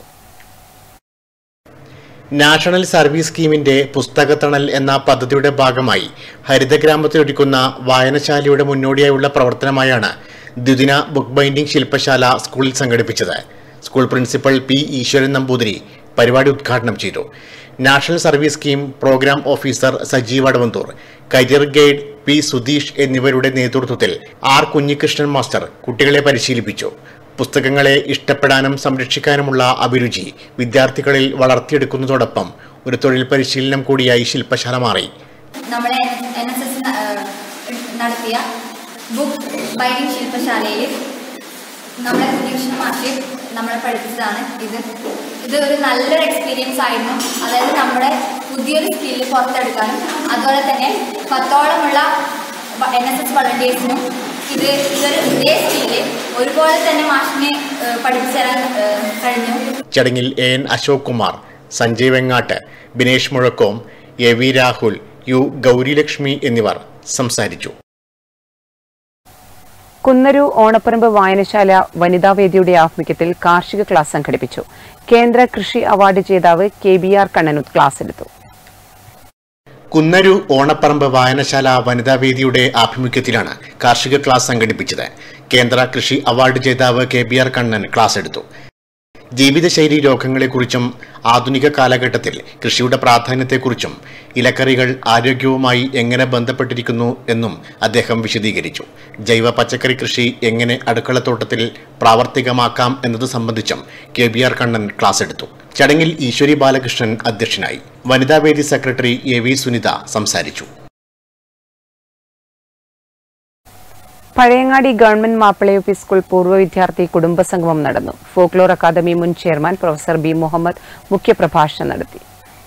നാഷണൽ സർവീസ് സ്കീമിന്റെ പുസ്തകത്തണൽ എന്ന പദ്ധതിയുടെ ഭാഗമായി ഹരിതഗ്രാമത്തിൽ ഒരുക്കുന്ന വായനശാലയുടെ മുന്നോടിയായുള്ള പ്രവർത്തനമായാണ് ദ്വിദിന ബുക്ക് ബൈൻഡിംഗ് ശില്പശാല സ്കൂളിൽ സംഘടിപ്പിച്ചത് സ്കൂൾ പ്രിൻസിപ്പൽ പി ഈശ്വരൻ നമ്പൂതിരി പരിപാടി ഉദ്ഘാടനം ചെയ്തു national service scheme programme officer Sajeev Adavanthoor career guide P Sudheesh എന്നിവരുടെ നേതൃത്വത്തിൽ ആർ കുഞ്ഞികൃഷ്ണൻ മാസ്റ്റർ കുട്ടികളെ പരിശീലിപ്പിച്ചു പുസ്തകങ്ങളെ ഇഷ്ടപ്പെടാനും സംരക്ഷിക്കാനുമുള്ള അഭിരുചി വിദ്യാർത്ഥികളിൽ വളർത്തിയെടുക്കുന്നതോടൊപ്പം ഒരു തൊഴിൽ പരിശീലനം കൂടിയായി ശില്പശാല മാറി നമ്മളെ എൻ എസ് എസ് നടത്തിയ ബുക്ക് ബൈൻഡിംഗ് ശില്പശാലയിൽ നമ്മളെ കുഞ്ഞകൃഷ്ണ മാഷി നമ്മളെ പഠിപ്പിച്ചതാണ് ഇത് ഇത് ഒരു നല്ലൊരു എക്സ്പീരിയൻസ് ആയിരുന്നു അതായത് നമ്മുടെ പുതിയൊരു സ്കില്ല് പുറത്തെടുക്കാനും അതുപോലെ തന്നെ പത്തോളമുള്ള എൻ എസ് എസ് വളണ്ടിയേഴ്സിനും ഇത് ഇതൊരു ഇതേ സ്കില്ല് ഒരുപോലെ തന്നെ മാഷിനെ ഏഹ്, പഠിപ്പിച്ചു തരാൻ ഏഹ്, കഴിഞ്ഞു ചടങ്ങിൽ A N Ashok Kumar Sanjay Vengatt Binesh Muzhakkom A V Rahul U Gaurilakshmi എന്നിവർ സംസാരിച്ചു കുന്നരു ഓണപ്പറമ്പ് വായനശാല വനിതാവേദിയുടെ ആഭിമുഖ്യത്തിൽ കാർഷിക ക്ലാസ് സംഘടിപ്പിച്ചു കേന്ദ്ര കൃഷി അവാർഡ് ജേതാവ് കെ ബി ആർ കണ്ണനൂത്ത് ക്ലാസ് എടുത്തു കുന്നരു ഓണപ്പറമ്പ് വായനശാല വനിതാവേദിയുടെ ആഭിമുഖ്യത്തിലാണ് കാർഷിക ക്ലാസ് സംഘടിപ്പിച്ചത് കേന്ദ്ര കൃഷി അവാർഡ് ജേതാവ് K B R Kannan class എടുത്തു ജീവിതശൈലി രോഗങ്ങളെക്കുറിച്ചും ആധുനിക കാലഘട്ടത്തിൽ കൃഷിയുടെ പ്രാധാന്യത്തെക്കുറിച്ചും ഇലക്കറികൾ ആരോഗ്യവുമായി എങ്ങനെ ബന്ധപ്പെട്ടിരിക്കുന്നു എന്നും അദ്ദേഹം വിശദീകരിച്ചു ജൈവ പച്ചക്കറി കൃഷി എങ്ങനെ അടുക്കളത്തോട്ടത്തിൽ പ്രാവർത്തികമാക്കാം എന്നത് സംബന്ധിച്ചും K B R Kannan class എടുത്തു ചടങ്ങിൽ ഈശ്വരി ബാലകൃഷ്ണൻ അധ്യക്ഷനായി വനിതാവേദി സെക്രട്ടറി എ വി സുനിത സംസാരിച്ചു Pazhayangadi government Mappila U P school പൂർവ്വ വിദ്യാർത്ഥി കുടുംബസംഗമം നടന്നു ഫോക്ലോർ അക്കാദമി മുൻ ചെയർമാൻ പ്രൊഫസർ ബി മുഹമ്മദ് മുഖ്യപ്രഭാഷണം നടത്തി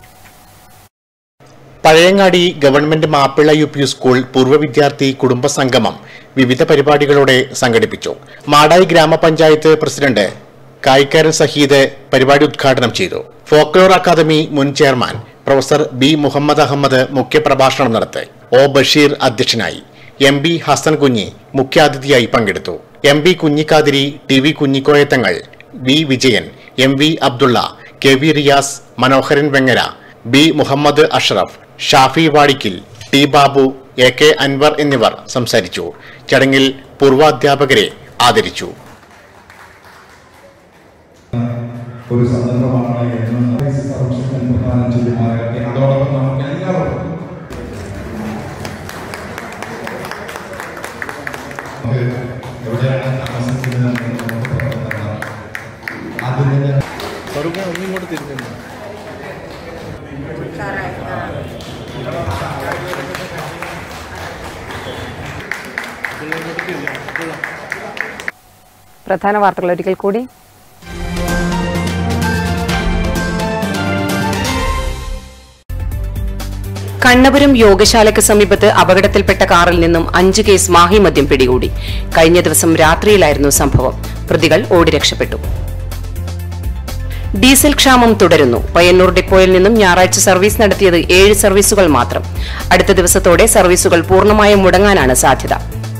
Pazhayangadi government Mappila U P school പൂർവ്വ വിദ്യാർത്ഥി കുടുംബസംഗമം വിവിധ പരിപാടികളോടെ സംഘടിപ്പിച്ചു മാടായി ഗ്രാമപഞ്ചായത്ത് പ്രസിഡന്റ് കായിക്കാരൻ സഹീദ് പരിപാടി ഉദ്ഘാടനം ചെയ്തു ഫോക്ലോർ അക്കാദമി മുൻ chairman professor B Muhammad Ahmed മുഖ്യപ്രഭാഷണം നടത്തി ഒ ബഷീർ അധ്യക്ഷനായി എം ബി ഹസൻ കുഞ്ഞി മുഖ്യാതിഥിയായി പങ്കെടുത്തു M B Kunhikathiri T V Kunhikoyathangal V Vijayan M V Abdulla K V Riyas Manoharan Vengara B Muhammad Ashraf Shafi Vadikkil T Babu A K Anwar എന്നിവർ സംസാരിച്ചു ചടങ്ങിൽ പൂർവാധ്യാപകരെ ആദരിച്ചു ഒരു സന്ദർഭമാണ് എന്ന് സംരക്ഷകൻ പ്രധാനം ചെയ്യുമാറാകട്ടെ അതോടൊപ്പം നമുക്ക് എല്ലാവർക്കും നമുക്ക് എവിടെയാണ് താമസിക്കുന്നത് എന്ന് നമുക്ക് പറഞ്ഞു തരണം അതിന് ഒന്നിങ്ങോട്ട് തിരിഞ്ഞു പ്രധാന വാർത്തകൾ ഒരിക്കൽ കൂടി കണ്ണപുരം യോഗശാലയ്ക്ക് സമീപത്ത് അപകടത്തിൽപ്പെട്ട കാറിൽ നിന്നും അഞ്ച് കേസ് മാഹി മദ്യം പിടികൂടി കഴിഞ്ഞ ദിവസം രാത്രിയിലായിരുന്നു സംഭവം പ്രതികൾ ഓടി രക്ഷപ്പെട്ടു ഡീസൽ ക്ഷാമം തുടരുന്നു പയ്യന്നൂർ ഡിപ്പോയിൽ നിന്നും ഞായറാഴ്ച സർവീസ് നടത്തിയത് ഏഴ് സർവീസുകൾ മാത്രം അടുത്ത ദിവസത്തോടെ സർവീസുകൾ പൂർണ്ണമായും മുടങ്ങാനാണ് സാധ്യത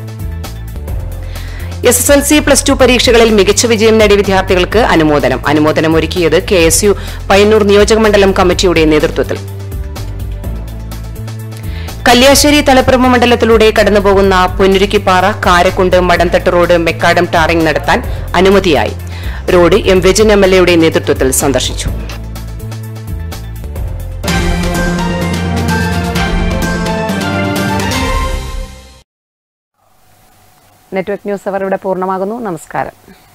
S S L C plus two പരീക്ഷകളിൽ മികച്ച വിജയം നേടിയ വിദ്യാർത്ഥികൾക്ക് അനുമോദനം അനുമോദനം ഒരുക്കിയത് കെ എസ് യു പയ്യന്നൂർ നിയോജകമണ്ഡലം കമ്മിറ്റിയുടെ നേതൃത്വത്തിൽ കല്യാശ്ശേരി തലപ്പുറമ മണ്ഡലത്തിലൂടെ കടന്നുപോകുന്ന Ponnurukkippara Karakkund മടന്തട്ട് road macadam tarring നടത്താൻ അനുമതിയായി road M Vijayan M L എയുടെ നേതൃത്വത്തിൽ സന്ദർശിച്ചു നെറ്റ്വർക്ക് ന്യൂസ് അവർ ഇവിടെ പൂർണ്ണമാകുന്നു നമസ്കാരം